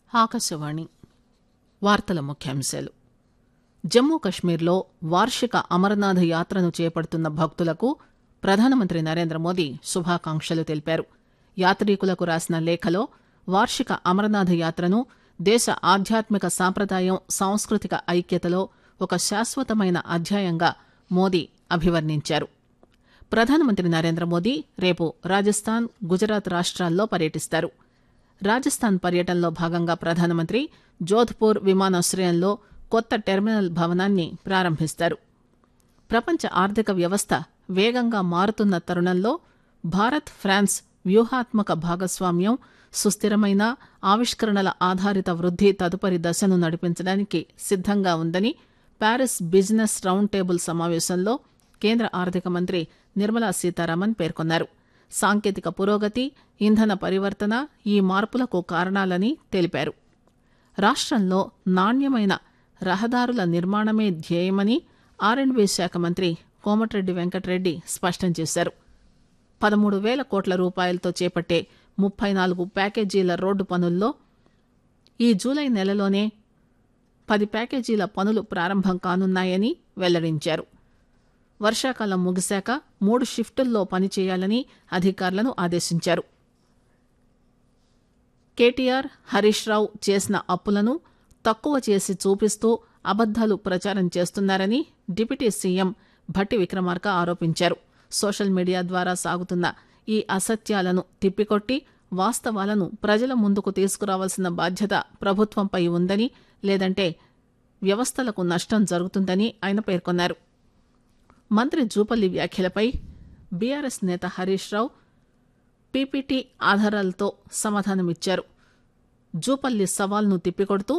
ఆకాశవాణి వార్తల ముఖ్యాంశాలు జమ్మూ కశ్మీర్లో వార్షిక అమర్నాథ్ యాత్రను చేపడుతున్న భక్తులకు ప్రధానమంత్రి నరేంద్ర మోదీ శుభాకాంక్షలు తెలిపారు యాత్రీకులకు రాసిన లేఖలో వార్షిక అమర్నాథ్ యాత్రను దేశ ఆధ్యాత్మిక సాంప్రదాయం సాంస్కృతిక ఐక్యతలో ఒక శాశ్వతమైన అధ్యాయంగా మోదీ అభివర్ణించారు ప్రధానమంత్రి నరేంద్ర మోదీ రేపు రాజస్థాన్ గుజరాత్ రాష్ట్రాల్లో పర్యటిస్తారు రాజస్థాన్ పర్యటనలో భాగంగా ప్రధానమంత్రి జోధ్పూర్ విమానాశ్రయంలో కొత్త టెర్మినల్ భవనాన్ని ప్రారంభిస్తారు ప్రపంచ ఆర్థిక వ్యవస్థ వేగంగా మారుతున్న తరుణంలో భారత్ ఫ్రాన్స్ వ్యూహాత్మక భాగస్వామ్యం సుస్థిరమైన ఆవిష్కరణల ఆధారిత వృద్ది తదుపరి దశను నడిపించడానికి సిద్దంగా ఉందని ప్యారిస్ బిజినెస్ రౌండ్ టేబుల్ సమావేశంలో కేంద్ర ఆర్థిక మంత్రి నిర్మలా సీతారామన్ పేర్కొన్నారు సాంకేతిక పురోగతి ఇంధన పరివర్తన ఈ మార్పులకు కారణాలని తెలిపారు రాష్టంలో నాణ్యమైన రహదారుల నిర్మాణమే ధ్యేయమని ఆర్అండ్బీ శాఖ మంత్రి కోమటిరెడ్డి వెంకటరెడ్డి స్పష్టం చేశారు పదమూడు వేల కోట్ల రూపాయలతో చేపట్టే ముప్పై నాలుగు ప్యాకేజీల రోడ్డు పనుల్లో ఈ జూలై నెలలోనే పది ప్యాకేజీల పనులు ప్రారంభం కానున్నాయని వెల్లడించారు వర్షాకాలం ముగిశాక మూడు షిఫ్టుల్లో పనిచేయాలని అధికారులను ఆదేశించారు కేటీఆర్ హరీష్ రావు చేసిన అప్పులను తక్కువ చేసి చూపిస్తూ అబద్దాలు ప్రచారం చేస్తున్నారని డిప్యూటీ సీఎం భట్టి విక్రమార్క ఆరోపించారు సోషల్ మీడియా ద్వారా సాగుతున్న ఈ అసత్యాలను తిప్పికొట్టి వాస్తవాలను ప్రజల ముందుకు తీసుకురావాల్సిన బాధ్యత ప్రభుత్వంపై ఉందని లేదంటే వ్యవస్థలకు నష్టం జరుగుతుందని ఆయన పేర్కొన్నారు మంత్రి జూపల్లి వ్యాఖ్యలపై బీఆర్ఎస్ నేత హరీష్ రావు పీపీటీ ఆధారాలతో సమాధానమిచ్చారు జూపల్లి సవాల్ను తిప్పికొడుతూ